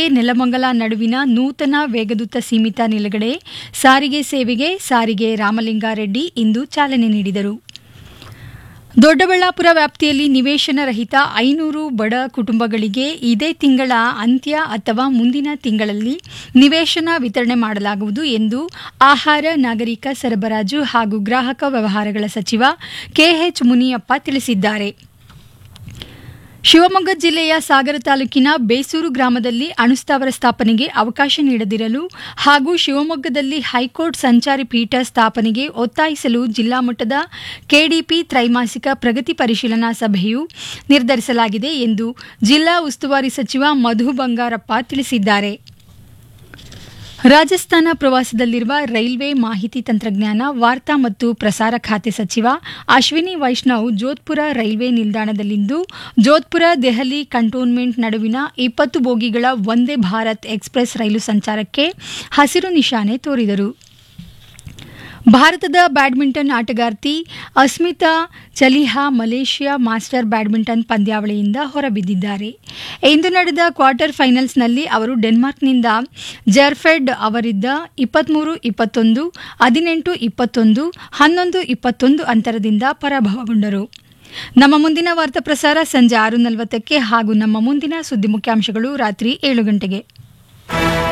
ನೆಲಮಂಗಲ ನಡುವಿನ ನೂತನ ವೇಗದೂತ ಸೀಮಿತ ನಿಲುಗಡೆ ಸಾರಿಗೆ ಸೇವೆಗೆ ಸಾರಿಗೆ ರಾಮಲಿಂಗಾರೆಡ್ಡಿ ಇಂದು ಚಾಲನೆ ನೀಡಿದರು ದೊಡ್ಡಬಳ್ಳಾಪುರ ವ್ಯಾಪ್ತಿಯಲ್ಲಿ ನಿವೇಶನ ರಹಿತ ಐನೂರು ಬಡ ಕುಟುಂಬಗಳಿಗೆ ಇದೇ ತಿಂಗಳ ಅಂತ್ಯ ಅಥವಾ ಮುಂದಿನ ತಿಂಗಳಲ್ಲಿ ನಿವೇಶನ ವಿತರಣೆ ಮಾಡಲಾಗುವುದು ಎಂದು ಆಹಾರ ನಾಗರಿಕ ಸರಬರಾಜು ಹಾಗೂ ಗ್ರಾಹಕ ವ್ಯವಹಾರಗಳ ಸಚಿವ ಕೆಎಚ್ ಮುನಿಯಪ್ಪ ತಿಳಿಸಿದ್ದಾರೆ ಶಿವಮೊಗ್ಗ ಜಿಲ್ಲೆಯ ಸಾಗರ ತಾಲೂಕಿನ ಬೇಸೂರು ಗ್ರಾಮದಲ್ಲಿ ಅಣುಸ್ಥಾವರ ಸ್ಥಾಪನೆಗೆ ಅವಕಾಶ ನೀಡದಿರಲು ಹಾಗೂ ಶಿವಮೊಗ್ಗದಲ್ಲಿ ಹೈಕೋರ್ಟ್ ಸಂಚಾರಿ ಪೀಠ ಸ್ಥಾಪನೆಗೆ ಒತ್ತಾಯಿಸಲು ಜಿಲ್ಲಾ ಮಟ್ಟದ ಕೆಡಿಪಿ ತ್ರೈಮಾಸಿಕ ಪ್ರಗತಿ ಪರಿಶೀಲನಾ ಸಭೆಯು ನಿರ್ಧರಿಸಲಾಗಿದೆ ಎಂದು ಜಿಲ್ಲಾ ಉಸ್ತುವಾರಿ ಸಚಿವ ಮಧು ಬಂಗಾರಪ್ಪ ತಿಳಿಸಿದ್ದಾರೆ ರಾಜಸ್ಥಾನ ಪ್ರವಾಸದಲ್ಲಿರುವ ರೈಲ್ವೆ ಮಾಹಿತಿ ತಂತ್ರಜ್ಞಾನ ವಾರ್ತಾ ಮತ್ತು ಪ್ರಸಾರ ಖಾತೆ ಸಚಿವ ಅಶ್ವಿನಿ ವೈಷ್ಣವ್ ಜೋಧ್ಪುರ ರೈಲ್ವೆ ನಿಲ್ದಾಣದಲ್ಲಿಂದು ಜೋಧ್ಪುರ ದೆಹಲಿ ಕಂಟೋನ್ಮೆಂಟ್ ನಡುವಿನ ಇಪ್ಪತ್ತು ಬೋಗಿಗಳ ವಂದೇ ಭಾರತ್ ಎಕ್ಸ್ಪ್ರೆಸ್ ರೈಲು ಸಂಚಾರಕ್ಕೆ ಹಸಿರು ನಿಶಾನೆ ತೋರಿದರು ಭಾರತದ ಬ್ಯಾಡ್ಮಿಂಟನ್ ಆಟಗಾರ್ತಿ Asmita Chaliha Malaysia master badminton ಪಂದ್ಯಾವಳಿಯಿಂದ ಹೊರಬಿದ್ದಿದ್ದಾರೆ ಇಂದು ನಡೆದ ಕ್ವಾರ್ಟರ್ ಫೈನಲ್ಸ್ನಲ್ಲಿ ಅವರು ಡೆನ್ಮಾರ್ಕ್ನಿಂದ ಜರ್ಫೆಡ್ ಅವರಿದ್ದ ಇಪ್ಪತ್ಮೂರು ಇಪ್ಪತ್ತೊಂದು ಹದಿನೆಂಟು ಇಪ್ಪತ್ತೊಂದು ಹನ್ನೊಂದು ಇಪ್ಪತ್ತೊಂದು ಅಂತರದಿಂದ ಪರಾಭವಗೊಂಡರು ನಮ್ಮ ಮುಂದಿನ ವಾರ್ತಾ ಪ್ರಸಾರ ಸಂಜೆ ಆರು ನಲವತ್ತಕ್ಕೆ ಹಾಗೂ ನಮ್ಮ ಮುಂದಿನ ಸುದ್ದಿ ಮುಖ್ಯಾಂಶಗಳು ರಾತ್ರಿ ಏಳು ಗಂಟೆಗೆ